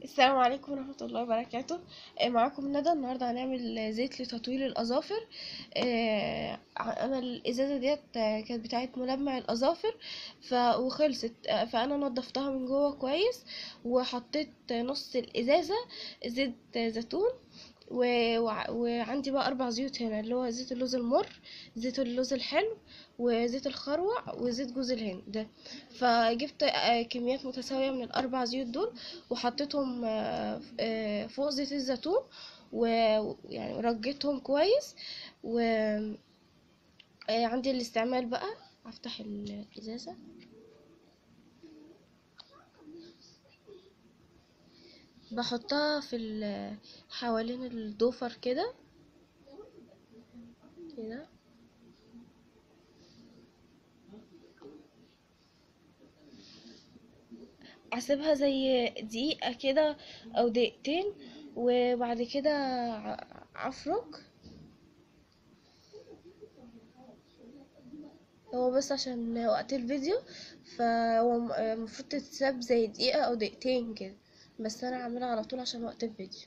السلام عليكم ورحمة الله وبركاته آه، معاكم ندى النهاردة هنعمل زيت لتطويل الأظافر آه، أنا الإزازة ديت آه، كانت بتاعت ملمع الأظافر ف... وخلصت آه، فأنا نضفتها من جوه كويس وحطيت نص الإزازة زيت زيتون و... وع- وعندي بقى أربع زيوت هنا اللي هو زيت اللوز المر زيت اللوز الحلو وزيت الخروع وزيت جوز الهند ده فجبت آه، كميات متساوية من الأربع زيوت دول وحطيتهم آه، آه، فوق زيت الزيتون ويعني رجيتهم كويس و آه، عندي الاستعمال بقى افتح الازازه بحطها في ال- حوالين الضفر كده كده اسيبها زي دقيقة كده او دقيقتين وبعد كده ع- عفرك هو بس عشان وقت الفيديو فهو م- المفروض تتساب زي دقيقة او دقيقتين كده بس انا عاملها على طول عشان وقت الفيديو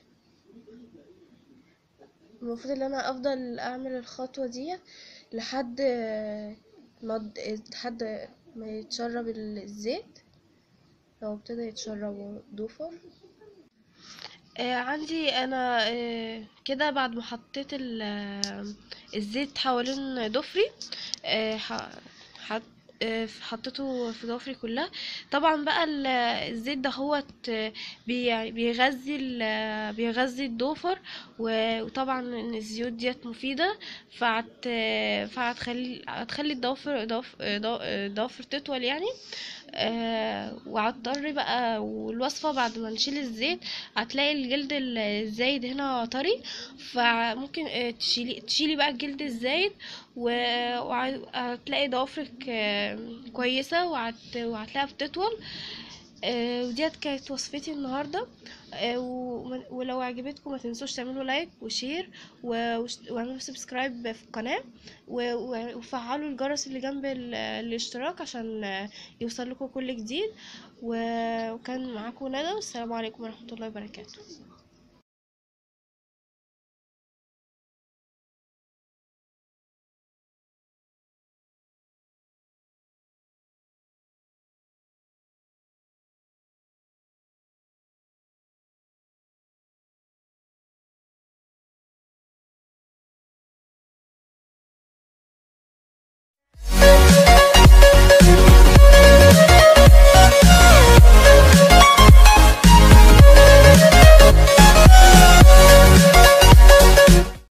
المفروض ان انا افضل اعمل الخطوة دي لحد ما د- لحد ما يتشرب الزيت هو ابتدى يتشرب ضفر آه عندي انا آه كده بعد ما حطيت ال- آه، الزيت حوالين ضفري آه ح- حط آه، حطيته في ضفري كلها طبعا بقى ال- الزيت ده هو بيغذي ال- بيغذي الضفر و- وطبعا ان الزيوت ديت مفيدة فهت فهتخلي هتخلي الضوافر ضوف- ضو- ضوافر تطول يعني آه وهتضطر بقى والوصفة بعد ما نشيل الزيت هتلاقي الجلد ال- الزايد هنا طري فممكن آه، تشيلي تشيلي بقى الجلد الزايد و- وهتلاقي ضوافرك آه، كويسة وهت- وهتلاقيها بتطول آه، وديت كانت وصفتي النهاردة آه، ومن- ولو عجبتكم ما تنسوش تعملوا لايك وشير و- وش- واعملوا سبسكرايب في القناة و- و- وفعلوا الجرس اللي جنب ال- الاشتراك عشان آه، يوصل لكم كل جديد و- وكان معاكم ندى والسلام عليكم ورحمة الله وبركاته